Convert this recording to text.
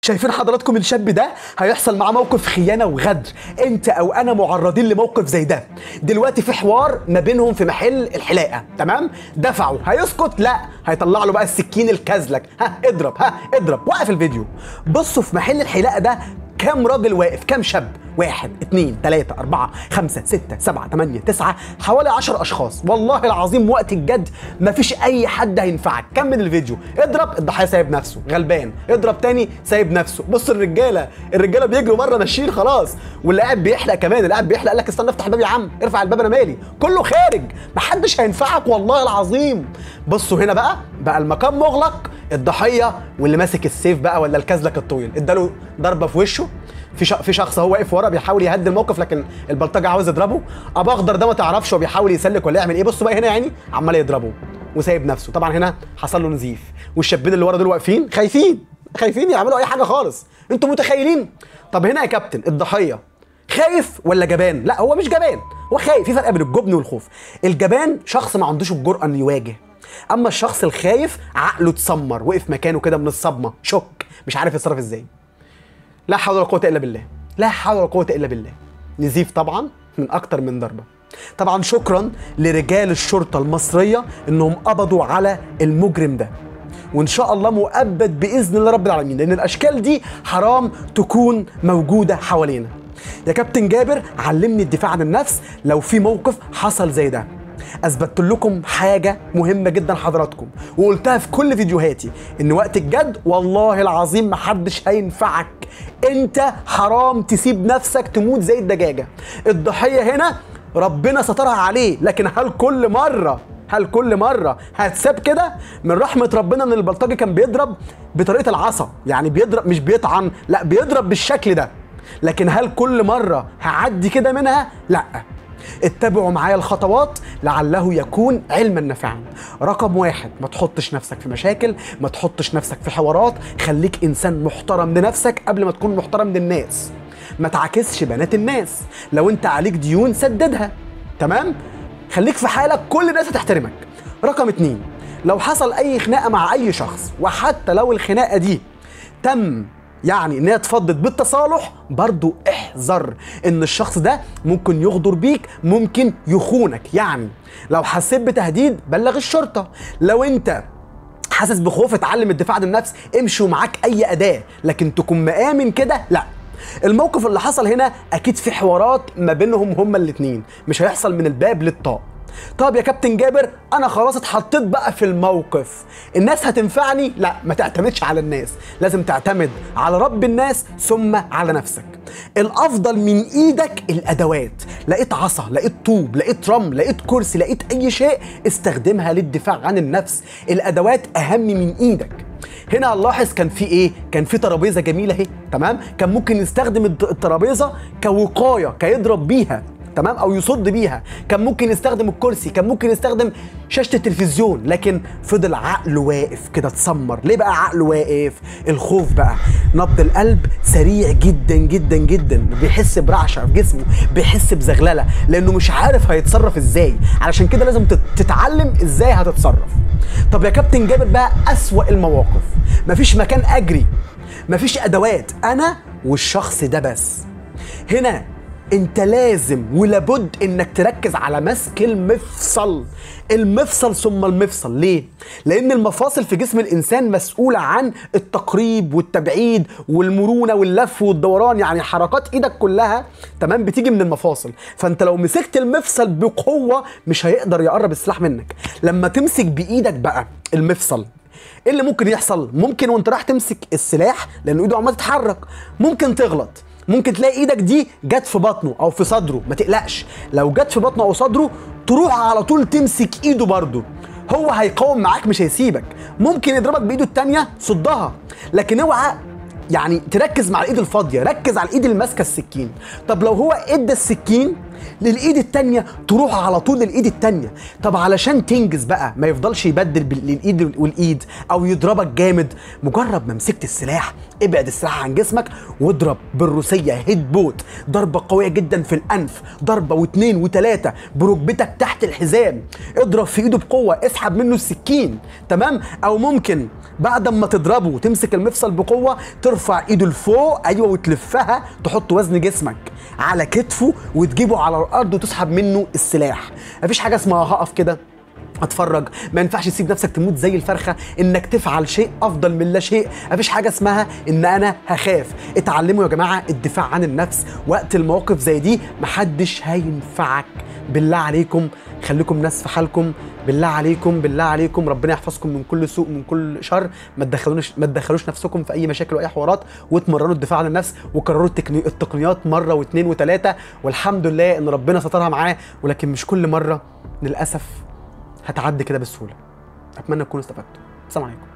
شايفين حضراتكم الشاب ده هيحصل معاه موقف خيانه وغدر انت او انا معرضين لموقف زي ده دلوقتي في حوار ما بينهم في محل الحلاقه تمام دفعوا هيسكت لا هيطلع له بقى السكين الكازلك ها اضرب ها اضرب وقف الفيديو بصوا في محل الحلاقه ده كام راجل واقف كام شاب واحد اتنين تلاتة أربعة خمسة ستة سبعة تمانية تسعة حوالي عشر أشخاص والله العظيم وقت الجد مفيش أي حد هينفعك كمل الفيديو اضرب الضحية سايب نفسه غلبان اضرب تاني سايب نفسه بص الرجالة الرجالة بيجروا بره ماشيين خلاص واللي قاعد بيحلق كمان اللي قاعد بيحلق قال لك استنى افتح الباب يا عم ارفع الباب أنا مالي كله خارج محدش هينفعك والله العظيم بصوا هنا بقى بقى المكان مغلق الضحيه واللي ماسك السيف بقى ولا الكازلك الطويل اداله ضربه في وشه في ش... في شخص هو واقف ورا بيحاول يهدي الموقف لكن البلطجي عاوز يضربه ابو اخضر ده ما تعرفش هو بيحاول يسلك ولا يعمل ايه بصوا بقى هنا يعني عمال يضربه وسايب نفسه طبعا هنا حصل له نزيف والشابين اللي ورا دول واقفين خايفين خايفين يعملوا اي حاجه خالص انتوا متخيلين طب هنا يا كابتن الضحيه خايف ولا جبان لا هو مش جبان هو خايف في فرق بين الجبن والخوف الجبان شخص ما عندوش الجرأه انه يواجه اما الشخص الخايف عقله اتسمر وقف مكانه كده من الصدمه شك مش عارف يتصرف ازاي لا حول ولا قوه الا بالله لا حول ولا قوه الا بالله نزيف طبعا من اكتر من ضربه طبعا شكرا لرجال الشرطه المصريه انهم قبضوا على المجرم ده وان شاء الله مؤبد باذن الله رب العالمين لان الاشكال دي حرام تكون موجوده حوالينا يا كابتن جابر علمني الدفاع عن النفس لو في موقف حصل زي ده اثبتت لكم حاجه مهمه جدا حضراتكم وقلتها في كل فيديوهاتي ان وقت الجد والله العظيم محدش هينفعك انت حرام تسيب نفسك تموت زي الدجاجه الضحيه هنا ربنا سترها عليه لكن هل كل مره هل كل مره هتساب كده من رحمه ربنا ان البلطجي كان بيضرب بطريقه العصا يعني بيضرب مش بيطعن لا بيضرب بالشكل ده لكن هل كل مره هعدي كده منها لا اتبعوا معايا الخطوات لعله يكون علما نافعا رقم واحد ما تحطش نفسك في مشاكل ما تحطش نفسك في حوارات خليك انسان محترم لنفسك قبل ما تكون محترم للناس ما تعاكسش بنات الناس لو انت عليك ديون سددها تمام خليك في حالك كل الناس هتحترمك رقم اتنين لو حصل اي خناقه مع اي شخص وحتى لو الخناقه دي تم يعني ان هي اتفضت بالتصالح برضو احذر ان الشخص ده ممكن يغدر بيك ممكن يخونك يعني لو حسيت بتهديد بلغ الشرطه لو انت حاسس بخوف اتعلم الدفاع عن النفس امشي ومعاك اي اداه لكن تكون مآمن كده لا الموقف اللي حصل هنا اكيد في حوارات ما بينهم هما الاتنين مش هيحصل من الباب للطاق طب يا كابتن جابر انا خلاص اتحطيت بقى في الموقف الناس هتنفعني لا ما تعتمدش على الناس لازم تعتمد على رب الناس ثم على نفسك الافضل من ايدك الادوات لقيت عصا لقيت طوب لقيت رمل لقيت كرسي لقيت اي شيء استخدمها للدفاع عن النفس الادوات اهم من ايدك هنا هنلاحظ كان في ايه كان في ترابيزه جميله اهي تمام كان ممكن يستخدم الت- الترابيزه كوقايه كيضرب بيها تمام او يصد بيها كان ممكن يستخدم الكرسي كان ممكن يستخدم شاشه التلفزيون لكن فضل عقله واقف كده اتسمر ليه بقى عقله واقف الخوف بقى نبض القلب سريع جدا جدا جدا بيحس برعشه في جسمه بيحس بزغلله لانه مش عارف هيتصرف ازاي علشان كده لازم تت- تتعلم ازاي هتتصرف طب يا كابتن جابر بقى اسوأ المواقف مفيش مكان اجري مفيش ادوات انا والشخص ده بس هنا انت لازم ولابد انك تركز على مسك المفصل المفصل ثم المفصل ليه لان المفاصل في جسم الانسان مسؤوله عن التقريب والتبعيد والمرونه واللف والدوران يعني حركات ايدك كلها تمام بتيجي من المفاصل فانت لو مسكت المفصل بقوه مش هيقدر يقرب السلاح منك لما تمسك بايدك بقى المفصل ايه اللي ممكن يحصل ممكن وانت رايح تمسك السلاح لان ايده عماله تتحرك ممكن تغلط ممكن تلاقي ايدك دي جت في بطنه او في صدره ما تقلقش لو جت في بطنه او صدره تروح على طول تمسك ايده برضه هو هيقاوم معاك مش هيسيبك ممكن يضربك بايده التانية صدها لكن اوعى يعني تركز مع الايد الفاضيه ركز على الايد اللي ماسكه السكين طب لو هو ادى السكين للايد التانية تروح على طول للايد التانية طب علشان تنجز بقى ما يفضلش يبدل بال- للايد والايد او يضربك جامد مجرد ما مسكت السلاح ابعد السلاح عن جسمك واضرب بالروسيه هيد بوت ضربه قويه جدا في الانف ضربه واثنين وثلاثه بركبتك تحت الحزام اضرب في ايده بقوه اسحب منه السكين تمام او ممكن بعد ما تضربه وتمسك المفصل بقوه ترفع ايده لفوق ايوه وتلفها تحط وزن جسمك على كتفه وتجيبه على الارض وتسحب منه السلاح مفيش حاجه اسمها هقف كده اتفرج ما ينفعش تسيب نفسك تموت زي الفرخه انك تفعل شيء افضل من لا شيء مفيش حاجه اسمها ان انا هخاف اتعلموا يا جماعه الدفاع عن النفس وقت المواقف زي دي محدش هينفعك بالله عليكم خليكم ناس في حالكم بالله عليكم بالله عليكم ربنا يحفظكم من كل سوء من كل شر ما تدخلونش ما تدخلوش نفسكم في اي مشاكل واي حوارات وتمرنوا الدفاع عن النفس وكرروا التقني- التقنيات مره واثنين وثلاثه والحمد لله ان ربنا سترها معاه ولكن مش كل مره للاسف هتعدي كده بسهوله اتمنى تكونوا استفدتوا السلام عليكم